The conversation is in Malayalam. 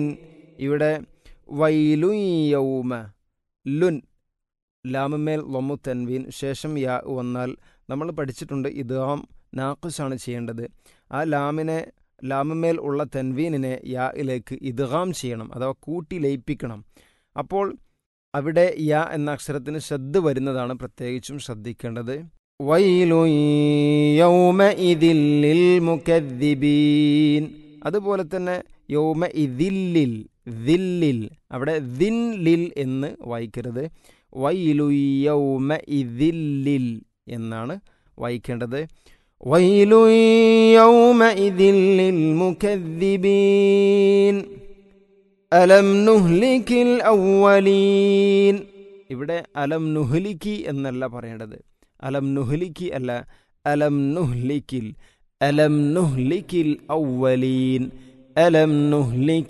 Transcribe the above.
ഇവിടെ വൈലു യൗമ ലുൻ ലാമമേൽ ലൊമു തൻവീൻ ശേഷം യാ വന്നാൽ നമ്മൾ പഠിച്ചിട്ടുണ്ട് ഇദ്ഗാം നാഖുസാണ് ചെയ്യേണ്ടത് ആ ലാമിനെ ലാമമേൽ ഉള്ള തൻവീനിനെ യായിലേക്ക് ഇദ്ഗാം ചെയ്യണം അഥവാ കൂട്ടി ലയിപ്പിക്കണം അപ്പോൾ അവിടെ യ എന്ന അക്ഷരത്തിന് ശ്രദ്ധ വരുന്നതാണ് പ്രത്യേകിച്ചും ശ്രദ്ധിക്കേണ്ടത് വൈലു യൗമഇദില്ലിൽ മുകദ്ദിബീൻ അതുപോലെ തന്നെ യൗമ ഇദില്ലിൽ ദില്ലിൽ അവിടെ ദിൻ ലിൽ എന്ന് വായിക്കരുത് വൈലു യൗമ ഇദില്ലിൽ എന്നാണ് വായിക്കേണ്ടത് വൈലു യൗമ ഇദില്ലിൽ മുകദ്ദിബീൻ അലം നുഹ്ലിക്കിൽ ഔവലീൻ ഇവിടെ അലം നുഹ്ലിക്കി എന്നല്ല പറയേണ്ടത് അലം നുഹ്ലിക്കി അല്ല അലം നുഹ്ലിക്കിൽ അലം നുഹ്ലിക്കിൽ ഔവലീൻ അലം നുഹ്ലിക്കിൽ